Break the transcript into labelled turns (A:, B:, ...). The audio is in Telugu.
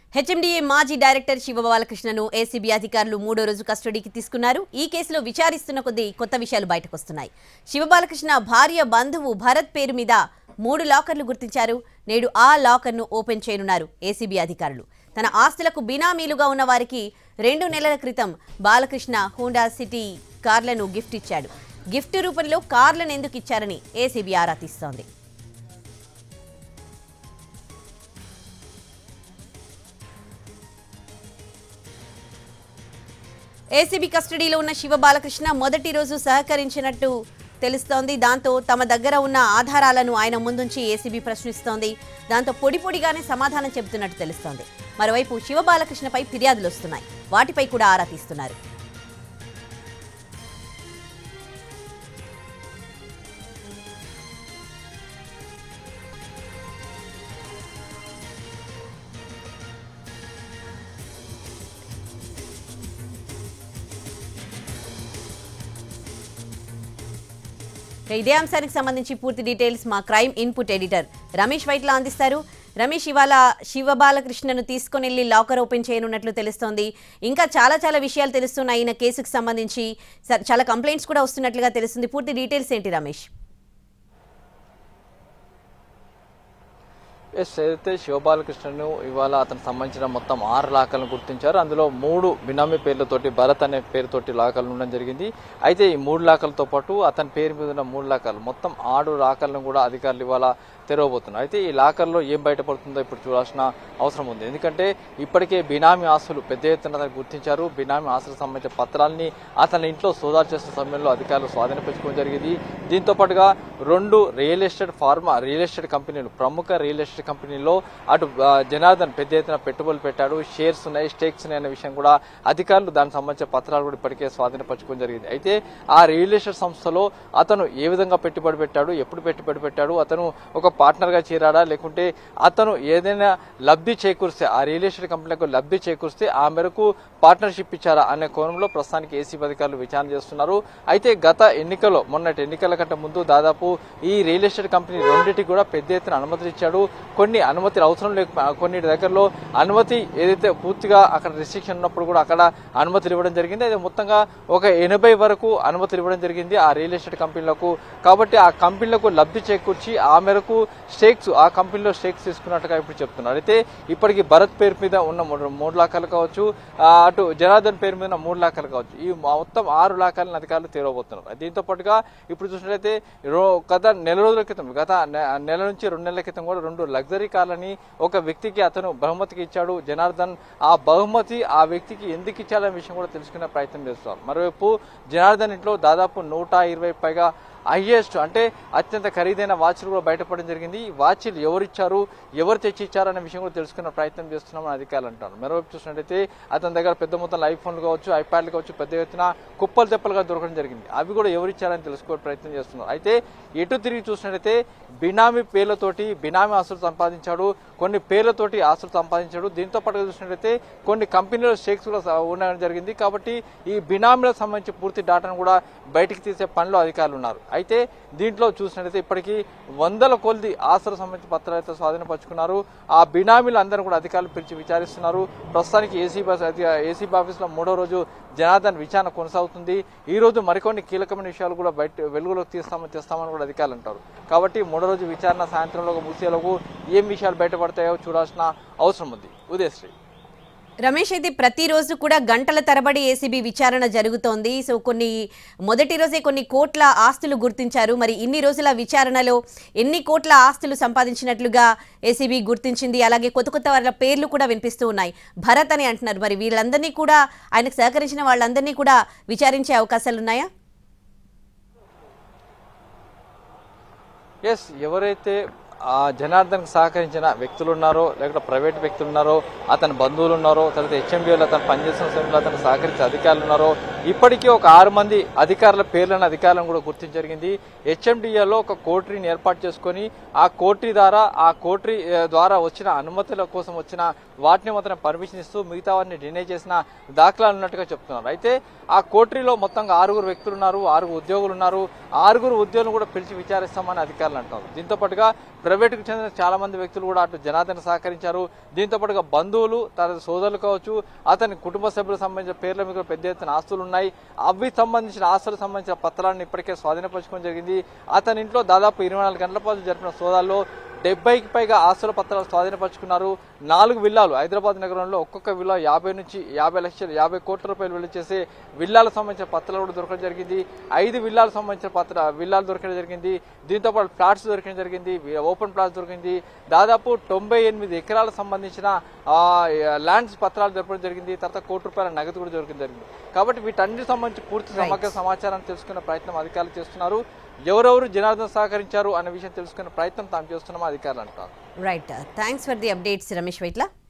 A: హెచ్ఎండిఏ మాజీ డైరెక్టర్ శివబాలకృష్ణను ఏసీబీ అధికారులు మూడో రోజు కస్టడీకి తీసుకున్నారు ఈ కేసులో విచారిస్తున్న కొద్దీ కొత్త విషయాలు బయటకొస్తున్నాయి శివబాలకృష్ణ భార్య బంధువు భరత్ పేరు మీద మూడు లాకర్లు గుర్తించారు నేడు ఆ లాకర్ను ఓపెన్ చేయనున్నారు ఏసీబీ అధికారులు తన ఆస్తులకు బినామీలుగా ఉన్న వారికి రెండు నెలల క్రితం బాలకృష్ణ హోండా సిటీ కార్లను గిఫ్ట్ ఇచ్చాడు గిఫ్ట్ రూపంలో కార్లను ఎందుకు ఇచ్చారని ఏసీబీ ఆరా తీస్తోంది ఏసీబీ కస్టడీలో ఉన్న శివ బాలకృష్ణ మొదటి రోజు సహకరించినట్టు తెలుస్తోంది దాంతో తమ దగ్గర ఉన్న ఆధారాలను ఆయన ముందుంచి ఏసీబీ ప్రశ్నిస్తోంది దాంతో పొడి పొడిగానే సమాధానం చెబుతున్నట్టు తెలుస్తోంది మరోవైపు శివ బాలకృష్ణపై ఫిర్యాదులు వస్తున్నాయి వాటిపై కూడా ఆరా తీస్తున్నారు ఇక ఇదే అంశానికి సంబంధించి పూర్తి డీటెయిల్స్ మా crime input editor Ramesh Vaitla అందిస్తారు రమేష్ ఇవాళ శివ బాలకృష్ణను తీసుకొని వెళ్ళి లాకర్ ఓపెన్ చేయనున్నట్లు తెలుస్తోంది ఇంకా చాలా చాలా విషయాలు తెలుస్తున్నాయి ఈయన కేసుకు సంబంధించి స- చాలా కంప్లైంట్స్ కూడా వస్తున్నట్లుగా తెలుస్తుంది పూర్తి డీటెయిల్స్ ఏంటి రమేష్
B: ఎస్ ఏదైతే శివబాలకృష్ణను ఇవాళ అతనికి సంబంధించిన మొత్తం ఆరు లాకర్లను గుర్తించారు అందులో మూడు బినామీ పేర్లతోటి భరత్ అనే పేరుతోటి లాకర్లు ఉండడం జరిగింది అయితే ఈ మూడు లాకర్లతో పాటు అతని పేరు మీద ఉన్న మూడు లాకర్లు మొత్తం ఆరు లాకర్లను కూడా అధికారులు ఇవాళ తెరవబోతున్నారు అయితే ఈ లాకర్లో ఏం బయటపడుతుందో ఇప్పుడు చూడాల్సిన అవసరం ఉంది ఎందుకంటే ఇప్పటికే బినామీ ఆస్తులు పెద్ద ఎత్తున అతను గుర్తించారు బినామీ ఆస్తులకు సంబంధించిన పత్రాలని అతని ఇంట్లో సోదాలు చేస్తున్న సమయంలో అధికారులు స్వాధీనపరచుకోవడం జరిగింది దీంతో పాటుగా రెండు real estate pharma real estate కంపెనీలు ప్రముఖ రియల్ ఎస్టేట్ కంపెనీలో అటు ఆ, జనార్దన్ పెద్ద ఎత్తున పెట్టుబడులు పెట్టాడు షేర్స్ ఉన్నాయి స్టేక్స్ ఉన్నాయి అనే విషయం కూడా అధికారులు దానికి సంబంధించిన పత్రాలు కూడా ఇప్పటికే స్వాధీనపరచుకోవడం జరిగింది అయితే ఆ రియల్ ఎస్టేట్ సంస్థలో అతను ఏ విధంగా పెట్టుబడి పెట్టాడు ఎప్పుడు పెట్టుబడి పెట్టాడు అతను ఒక పార్ట్నర్ గా చేరాడా లేకుంటే అతను ఏదైనా లబ్ధి చేకూరిస్తే ఆ రియల్ ఎస్టేట్ కంపెనీలకు లబ్ధి చేకూరిస్తే ఆ మేరకు పార్ట్నర్షిప్ ఇచ్చారా అనే కోణంలో ప్రస్తుతానికి ఏసీబీ అధికారులు విచారణ చేస్తున్నారు అయితే గత ఎన్నికల్లో మొన్నటి ఎన్నికల కంటే ముందు దాదాపు ఈ రియల్ ఎస్టేట్ కంపెనీ రెండింటికి కూడా పెద్ద ఎత్తున అనుమతులు ఇచ్చాడు కొన్ని అనుమతులు అవసరం లేక కొన్ని దగ్గరలో అనుమతి ఏదైతే పూర్తిగా అక్కడ రిస్ట్రిక్షన్ ఉన్నప్పుడు కూడా అక్కడ అనుమతులు ఇవ్వడం జరిగింది అయితే మొత్తంగా ఒక ఎనభై వరకు అనుమతులు ఇవ్వడం జరిగింది ఆ రియల్ ఎస్టేట్ కంపెనీలకు కాబట్టి ఆ కంపెనీలకు లబ్ధి చేకూర్చి ఆ మేరకు స్టేక్స్ ఆ కంపెనీలో స్టేక్స్ తీసుకున్నట్టుగా ఇప్పుడు చెప్తున్నారు అయితే ఇప్పటికి భరత్ పేరు మీద ఉన్న మూడు మూడు లాఖలు కావచ్చు ఆ, అటు జనార్దన్ పేరు మీద ఉన్న మూడు లాఖలు కావచ్చు ఈ మొత్తం ఆరు లాఖలను అధికారులు తీరవబోతున్నారు దీంతో పాటుగా ఇప్పుడు చూసినట్లయితే రో- గత నెల రోజుల క్రితం గత నె- నెల నుంచి రెండు నెలల క్రితం కూడా రెండు లగ్జరీ కార్లని ఒక వ్యక్తికి అతను బహుమతికి ఇచ్చాడు జనార్దన్ ఆ బహుమతి ఆ వ్యక్తికి ఎందుకు ఇచ్చాడనే విషయం కూడా తెలుసుకునే ప్రయత్నం చేస్తున్నారు మరోవైపు జనార్దన్ ఇంట్లో దాదాపు నూట ఇరవై పైగా హైయెస్ట్ అంటే అత్యంత ఖరీదైన వాచ్లు కూడా బయటపడడం జరిగింది ఈ వాచ్లు ఎవరు ఇచ్చారు ఎవరు తెచ్చి ఇచ్చారు అనే విషయం కూడా తెలుసుకునే ప్రయత్నం చేస్తున్నామని అధికారులు అంటారు మరోవైపు చూసినట్టయితే అతని దగ్గర పెద్ద మొత్తంలో ఐఫోన్లు కావచ్చు ఐప్యాడ్లు కావచ్చు పెద్ద ఎత్తున కుప్పలు తెప్పలుగా దొరకడం జరిగింది అవి కూడా ఎవరు ఇచ్చారని తెలుసుకోవడం ప్రయత్నం చేస్తున్నారు అయితే ఎటు తిరిగి చూసినట్టయితే బినామీ పేర్లతోటి బినామీ ఆస్తులు సంపాదించాడు కొన్ని పేర్లతోటి ఆస్తులు సంపాదించాడు దీంతో పాటుగా చూసినట్టయితే కొన్ని కంపెనీల స్టేక్స్ కూడా స- ఉండడం జరిగింది కాబట్టి ఈ బినామీలకు సంబంధించి పూర్తి డాటాను కూడా బయటికి తీసే పనిలో అధికారులు ఉన్నారు అయితే దీంట్లో చూసినట్టయితే ఇప్పటికీ వందల కొద్ది ఆస్తులకు సంబంధించిన పత్రాలు అయితే స్వాధీనపరుచుకున్నారు ఆ బినామీలు అందరూ కూడా అధికారులు పిలిచి విచారిస్తున్నారు ప్రస్తుతానికి ఏసీ బస్ ఏసీబీ ఆఫీస్లో మూడో రోజు జనార్దన్ విచారణ కొనసాగుతుంది ఈ రోజు మరికొన్ని కీలకమైన విషయాలు కూడా బయట వెలుగులోకి తీస్తామని తెస్తామని కూడా అధికారులు అంటారు కాబట్టి మూడో రోజు విచారణ సాయంత్రంలో ముగిసేలోపు ఏం విషయాలు బయటపడతాయో చూడాల్సిన అవసరం ఉంది ఉదయశ్రీ
A: రమేష్ అయితే ప్రతిరోజు కూడా గంటల తరబడి ఏసీబీ విచారణ జరుగుతోంది సో కొన్ని మొదటి రోజే కొన్ని కోట్ల ఆస్తులు గుర్తించారు మరి ఇన్ని రోజుల విచారణలో ఎన్ని కోట్ల ఆస్తులు సంపాదించినట్లుగా ఏసీబీ గుర్తించింది అలాగే కొత్త కొత్త వాళ్ళ పేర్లు కూడా వినిపిస్తూ ఉన్నాయి భరత్ అని అంటున్నారు మరి వీళ్ళందరినీ కూడా ఆయనకు సహకరించిన వాళ్ళందరినీ కూడా విచారించే అవకాశాలు ఉన్నాయా
B: ఎస్ ఎవరైతే ఆ జనార్దన్ సహకరించిన వ్యక్తులు ఉన్నారో లేకపోతే ప్రైవేట్ వ్యక్తులు ఉన్నారో అతని బంధువులు ఉన్నారో తర్వాత హెచ్ఎంబీలో అతను పనిచేస్తున్న సమయంలో అతను సహకరించే అధికారులు ఉన్నారో ఇప్పటికీ ఒక ఆరు మంది అధికారుల పేర్లను అధికారులను కూడా గుర్తించ జరిగింది హెచ్ఎండిఏలో ఒక కోటరీని ఏర్పాటు చేసుకొని ఆ కోటరీ ద్వారా ఆ కోటరీ ఆ, ద్వారా వచ్చిన అనుమతుల కోసం వచ్చిన వాటిని మాత్రం పర్మిషన్ ఇస్తూ మిగతా వారిని డినే చేసిన దాఖలాలు ఉన్నట్టుగా చెప్తున్నారు అయితే ఆ కోటరీలో మొత్తంగా ఆరుగురు వ్యక్తులు ఉన్నారు ఆరుగురు ఉద్యోగులు ఉన్నారు ఆరుగురు ఉద్యోగులు కూడా పిలిచి విచారిస్తామని అధికారులు అంటున్నారు దీంతో పాటుగా ప్రైవేటుకు చెందిన చాలా మంది వ్యక్తులు కూడా అటు జనార్దన్ సహకరించారు దీంతో పాటుగా బంధువులు తన సోదరులు కావచ్చు అతని కుటుంబ సభ్యులకు సంబంధించిన పేర్ల మీద కూడా పెద్ద ఎత్తున ఆస్తులు ఉన్నాయి అవి సంబంధించిన ఆస్తులకు సంబంధించిన పత్రాలను ఇప్పటికే స్వాధీనపరచుకోవడం జరిగింది అతని ఇంట్లో దాదాపు ఇరవై నాలుగు గంటల పాటు జరిపిన సోదాల్లో డెబ్బైకి పైగా ఆస్తుల పత్రాలు స్వాధీనపరుచుకున్నారు నాలుగు విల్లాలు హైదరాబాద్ నగరంలో ఒక్కొక్క విల్లా యాభై నుంచి యాభై లక్షలు యాభై కోట్ల రూపాయలు వెళ్లి చేసే విల్లాలకు సంబంధించిన పత్రాలు కూడా దొరకడం జరిగింది ఐదు విల్లాలకు సంబంధించిన పత్ర విల్లాలు దొరకడం జరిగింది దీంతో పాటు ఫ్లాట్స్ దొరకడం జరిగింది ఓపెన్ ప్లాట్స్ దొరికింది దాదాపు తొంభై ఎనిమిది ఎకరాలకు సంబంధించిన ఆ, ల్యాండ్స్ పత్రాలు దొరకడం జరిగింది తర్వాత కోటి రూపాయల నగదు కూడా దొరకడం జరిగింది కాబట్టి వీటన్నిటి సంబంధించి పూర్తి సమగ్ర సమాచారాన్ని తెలుసుకునే ప్రయత్నం అధికారులు చేస్తున్నారు ఎవరెవరు జనార్దన్ సహకరించారు అనే విషయం తెలుసుకునే ప్రయత్నం తాము చేస్తున్నామో అధికారులు అంటారు
A: right thanks for the updates Ramesh Vaitla